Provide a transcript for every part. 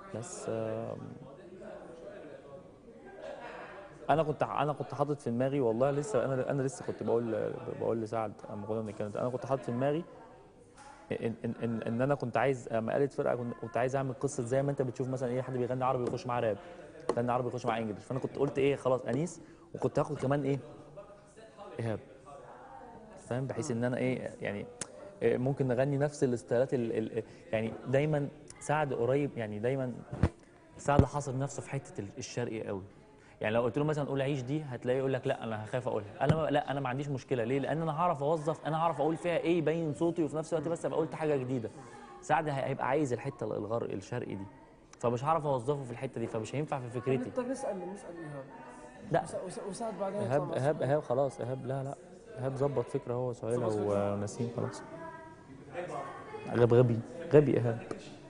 بس آم، انا كنت انا كنت حاطط في دماغي والله لسه انا انا لسه كنت بقول بقول لسعد لما كنا بنتكلم انا كنت حاطط في دماغي ان ان ان, إن انا كنت عايز لما قالت فرقه كنت- كنت عايز اعمل قصه زي ما انت بتشوف مثلا ايه حد بيغني عربي يخش معاه راب يغني عربي يخش معاه انجلش فانا كنت قلت ايه خلاص انيس وكنت هاخد كمان ايه ايهاب فاهم بحيث ان انا ايه يعني إيه ممكن نغني نفس الاستايلات ال- ال- يعني دايما سعد قريب يعني دايما سعد حاصر نفسه في حته ال- الشرقي قوي يعني لو قلت له مثلا قول عيش دي هتلاقيه يقول لك لا انا هخاف اقولها انا ما لا انا ما عنديش مشكله ليه لان انا هعرف اوظف انا هعرف اقول فيها ايه يبين صوتي وفي نفس الوقت بس ابقى قلت حاجه جديده سعد هي- هيبقى عايز الحته الغر الشرقي دي فمش هعرف اوظفه في الحته دي فمش هينفع في فكرتي طب نسال نسال ايهاب لا وس- وس- وسعد بعدين ايهاب يطلع ايهاب صوت. ايهاب خلاص ايهاب لا لا ايهاب ظبط فكره هو سهيله ظبط فكرة. ونسيم خلاص غب غبي غبي ايهاب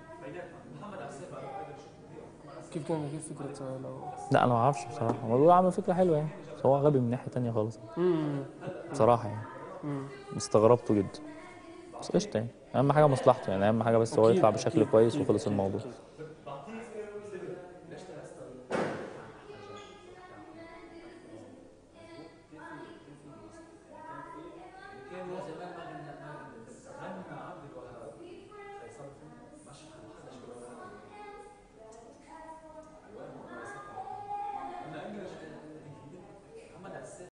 كيف كان كيف فكره سهيل أو- لا انا ما اعرفش بصراحه هو بيقول عامل فكره حلوه يعني بس هو غبي من ناحيه تانية خالص امم بصراحه يعني امم استغربته جدا بس قشطه يعني اهم حاجه مصلحته يعني اهم حاجه بس هو أكيد، يطلع بشكل أكيد، كويس أكيد، وخلص أكيد، الموضوع أكيد.